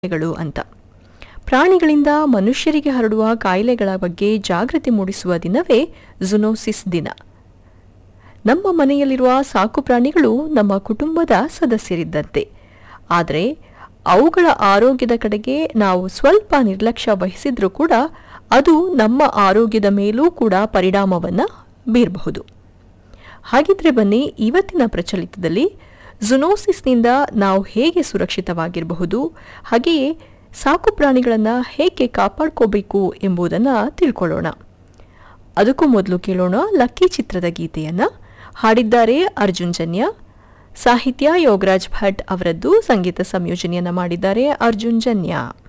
ಕಾಯಿಲೆಗಳು ಅಂತ ಪ್ರಾಣಿಗಳಿಂದ ಮನುಷ್ಯರಿಗೆ ಹರಡುವ ಕಾಯಿಲೆಗಳ ಬಗ್ಗೆ ಜಾಗೃತಿ ಮೂಡಿಸುವ ದಿನವೇ ಜುನೋಸಿಸ್ ದಿನ ನಮ್ಮ ಮನೆಯಲ್ಲಿರುವ ಸಾಕು ಪ್ರಾಣಿಗಳು ನಮ್ಮ ಕುಟುಂಬದ ಸದಸ್ಯರಿದ್ದಂತೆ ಆದರೆ ಅವುಗಳ ಆರೋಗ್ಯದ ಕಡೆಗೆ ನಾವು ಸ್ವಲ್ಪ ನಿರ್ಲಕ್ಷ್ಯ ವಹಿಸಿದ್ರೂ ಕೂಡ ಅದು ನಮ್ಮ ಆರೋಗ್ಯದ ಮೇಲೂ ಕೂಡ ಪರಿಣಾಮವನ್ನು ಬೀರಬಹುದು ಹಾಗಿದ್ರೆ ಬನ್ನಿ ಇವತ್ತಿನ ಪ್ರಚಲಿತದಲ್ಲಿ ಜುನೋಸಿಸ್ನಿಂದ ನಾವು ಹೇಗೆ ಸುರಕ್ಷಿತವಾಗಿರಬಹುದು ಹಾಗೆಯೇ ಸಾಕು ಪ್ರಾಣಿಗಳನ್ನು ಹೇಗೆ ಕಾಪಾಡ್ಕೋಬೇಕು ಎಂಬುದನ್ನು ತಿಳ್ಕೊಳ್ಳೋಣ ಅದಕ್ಕೂ ಮೊದಲು ಕೇಳೋಣ ಲಕ್ಕಿ ಚಿತ್ರದ ಗೀತೆಯನ್ನ ಹಾಡಿದ್ದಾರೆ ಅರ್ಜುನ್ ಜನ್ಯ ಸಾಹಿತ್ಯ ಯೋಗರಾಜ್ ಭಟ್ ಅವರದ್ದು ಸಂಗೀತ ಸಂಯೋಜನೆಯನ್ನ ಮಾಡಿದ್ದಾರೆ ಅರ್ಜುನ್ ಜನ್ಯ